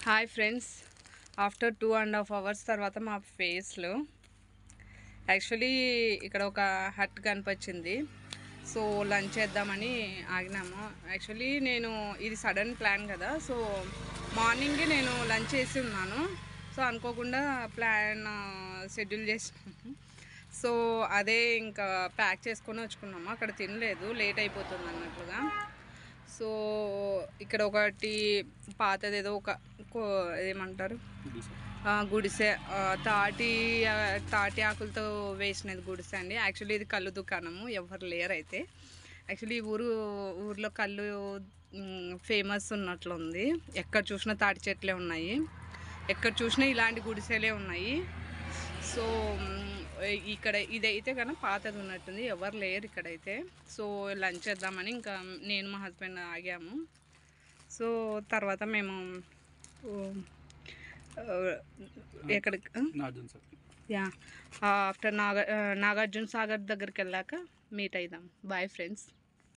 Hi friends after two and half hours తర్వాత మా ఫేస్లో యాక్చువల్లీ ఇక్కడ ఒక హట్ కనిపించింది సో లంచ్ చేద్దామని ఆగినాము యాక్చువల్లీ నేను ఇది సడన్ ప్లాన్ కదా సో మార్నింగే నేను లంచ్ చేసి ఉన్నాను సో అనుకోకుండా ప్లాన్ షెడ్యూల్ చేసినాము సో అదే ఇంకా ప్యాక్ చేసుకొని వచ్చుకున్నాము అక్కడ తినలేదు లేట్ అయిపోతుంది అన్నట్లుగా సో ఇక్కడ ఒకటి పాతది ఏదో ఒక కో- ఏమంటారు ఆ, గుడిసె ఆ, తాటి ఆ, తాటి ఆకులతో వేసినది గుడిసె అండి యాక్చువల్లీ ఇది కళ్ళు దుకాణము ఎవరు లేరు అయితే యాక్చువల్లీ ఈ ఊరు ఊర్లో కళ్ళు ఫేమస్ ఉన్నట్లుంది ఎక్కడ చూసినా తాటి చెట్లే ఉన్నాయి ఎక్కడ చూసినా ఇలాంటి గుడిసెలే ఉన్నాయి సో మ్, ఇక్కడ ఇదైతే కన్నా పాతది ఉన్నట్టుంది ఎవరు లేరు ఇక్కడైతే సో లంచ్ చేద్దామని ఇంకా నేను మా హస్బెండ్ ఆగాము సో తర్వాత మేము ఓ, ఆ, ఎక్కడికి ఆ? నార్జన్ సార్ యా ఆఫ్టర్ నాగ నాగార్జున సాగర్ దగ్గరికి వెళ్ళాక మీట్ అయిదాం బాయ్ ఫ్రెండ్స్